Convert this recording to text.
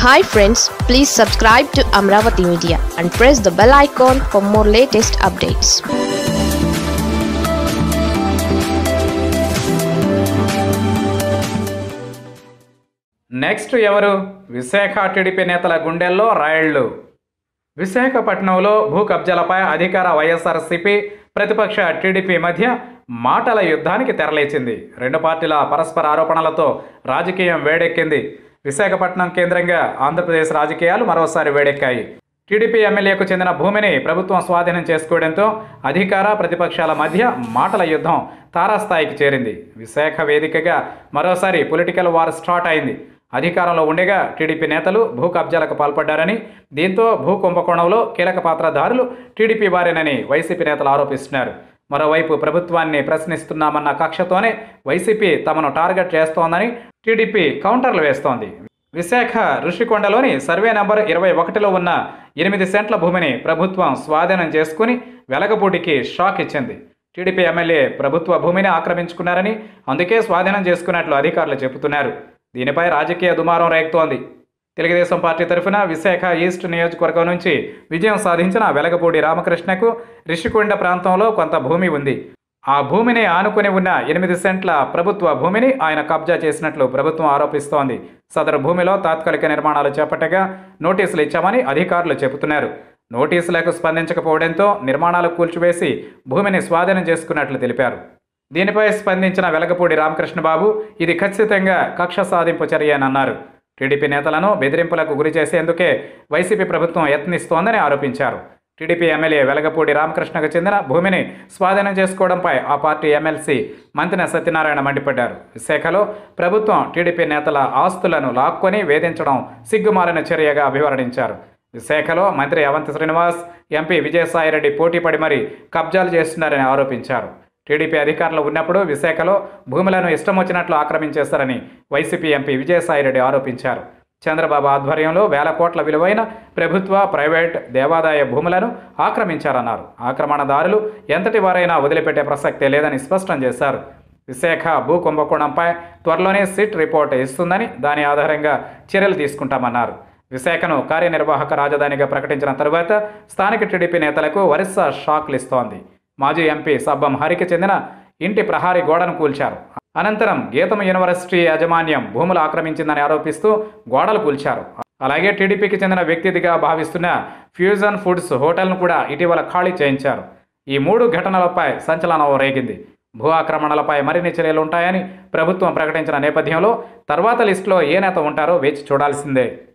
hi friends please subscribe to Amaravati media and press the bell icon for more latest updates next ఎవరు Visakha TDP నేతల గుండెల్లో రాయళ్లు విశాఖపట్నంలో భూ కబ్జాలపై అధికార వైఎస్ఆర్సీపీ ప్రతిపక్ష టీడీపీ మధ్య మాటల యుద్ధానికి తెరలేచింది రెండు పార్టీల పరస్పర ఆరోపణలతో రాజకీయం వేడెక్కింది విశాఖపట్నం కేంద్రంగా ఆంధ్రప్రదేశ్ రాజకీయాలు మరోసారి వేడెక్కాయి టీడీపీ ఎమ్మెల్యేకు చెందిన భూమిని ప్రభుత్వం స్వాధీనం చేసుకోవడంతో అధికార ప్రతిపక్షాల మధ్య మాటల యుద్ధం తారాస్థాయికి చేరింది విశాఖ వేదికగా మరోసారి పొలిటికల్ వార్ స్టార్ట్ అయింది అధికారంలో ఉండగా టీడీపీ నేతలు భూ కబ్జాలకు పాల్పడ్డారని దీంతో భూ కుంభకోణంలో కీలక పాత్రధారులు టీడీపీ వారేనని వైసీపీ నేతలు ఆరోపిస్తున్నారు మరోవైపు ప్రభుత్వాన్ని ప్రశ్నిస్తున్నామన్న కక్షతోనే వైసీపీ తమను టార్గెట్ చేస్తోందని టీడీపీ కౌంటర్లు వేస్తోంది విశాఖ ఋషికొండలోని సర్వే నంబర్ ఇరవై ఒకటిలో ఉన్న ఎనిమిది సెంట్ల భూమిని ప్రభుత్వం స్వాధీనం చేసుకుని వెలగపూడికి షాక్ ఇచ్చింది టీడీపీ ఎమ్మెల్యే ప్రభుత్వ భూమిని ఆక్రమించుకున్నారని అందుకే స్వాధీనం చేసుకున్నట్లు అధికారులు చెబుతున్నారు దీనిపై రాజకీయ దుమారం రేగుతోంది తెలుగుదేశం పార్టీ తరఫున విశాఖ ఈస్ట్ నియోజకవర్గం నుంచి విజయం సాధించిన వెలగపూడి రామకృష్ణకు రిషికొండ ప్రాంతంలో కొంత భూమి ఉంది ఆ భూమిని ఆనుకుని ఉన్న ఎనిమిది సెంట్ల ప్రభుత్వ భూమిని ఆయన కబ్జా చేసినట్లు ప్రభుత్వం ఆరోపిస్తోంది సదరు భూమిలో తాత్కాలిక నిర్మాణాలు చేపట్టగా నోటీసులు ఇచ్చామని అధికారులు చెబుతున్నారు నోటీసులకు స్పందించకపోవడంతో నిర్మాణాలు కూల్చివేసి భూమిని స్వాధీనం చేసుకున్నట్లు తెలిపారు దీనిపై స్పందించిన వెలగపూడి రామకృష్ణబాబు ఇది ఖచ్చితంగా కక్ష సాధింపు చర్య అని అన్నారు టీడీపీ నేతలను బెదిరింపులకు గురి చేసేందుకే వైసీపీ ప్రభుత్వం యత్నిస్తోందని ఆరోపించారు టీడీపీ ఎమ్మెల్యే వెలగపూడి రామకృష్ణకు చెందిన భూమిని స్వాధీనం చేసుకోవడంపై ఆ పార్టీ ఎమ్మెల్సీ మంతిన సత్యనారాయణ మండిపడ్డారు విశాఖలో ప్రభుత్వం టీడీపీ నేతల ఆస్తులను లాక్కొని వేధించడం సిగ్గుమాలిన చర్యగా అభివర్ణించారు విశాఖలో మంత్రి అవంతి శ్రీనివాస్ ఎంపీ విజయసాయిరెడ్డి పోటీపడి మరీ కబ్జాలు చేస్తున్నారని ఆరోపించారు టీడీపీ అధికారంలో ఉన్నప్పుడు విశాఖలో భూములను ఇష్టం వచ్చినట్లు ఆక్రమించేశారని వైసీపీ ఎంపీ విజయసాయిరెడ్డి ఆరోపించారు చంద్రబాబు ఆధ్వర్యంలో వేల కోట్ల విలువైన ప్రభుత్వ ప్రైవేట్ దేవాదాయ భూములను ఆక్రమించారన్నారు ఆక్రమణదారులు ఎంతటి వారైనా వదిలిపెట్టే ప్రసక్తే లేదని స్పష్టం చేశారు విశాఖ భూ కుంభకోణంపై త్వరలోనే సిట్ రిపోర్ట్ ఇస్తుందని దాని ఆధారంగా చర్యలు తీసుకుంటామన్నారు విశాఖను కార్యనిర్వాహక రాజధానిగా ప్రకటించిన తరువాత స్థానిక టీడీపీ నేతలకు వరుస షాక్లు ఇస్తోంది మాజీ ఎంపీ సబ్బం హరికి చెందిన ఇంటి ప్రహారీ గోడను కూల్చారు అనంతరం గీతం యూనివర్సిటీ యాజమాన్యం భూములు ఆక్రమించిందని ఆరోపిస్తూ గోడలు కూల్చారు అలాగే టీడీపీకి చెందిన వ్యక్తిదిగా భావిస్తున్న ఫ్యూజన్ ఫుడ్స్ హోటల్ను కూడా ఇటీవల ఖాళీ చేయించారు ఈ మూడు ఘటనలపై సంచలనం రేగింది భూ ఆక్రమణలపై మరిన్ని చర్యలు ఉంటాయని ప్రభుత్వం ప్రకటించిన నేపథ్యంలో తర్వాత లిస్టులో ఏ నేత ఉంటారో వేచి చూడాల్సిందే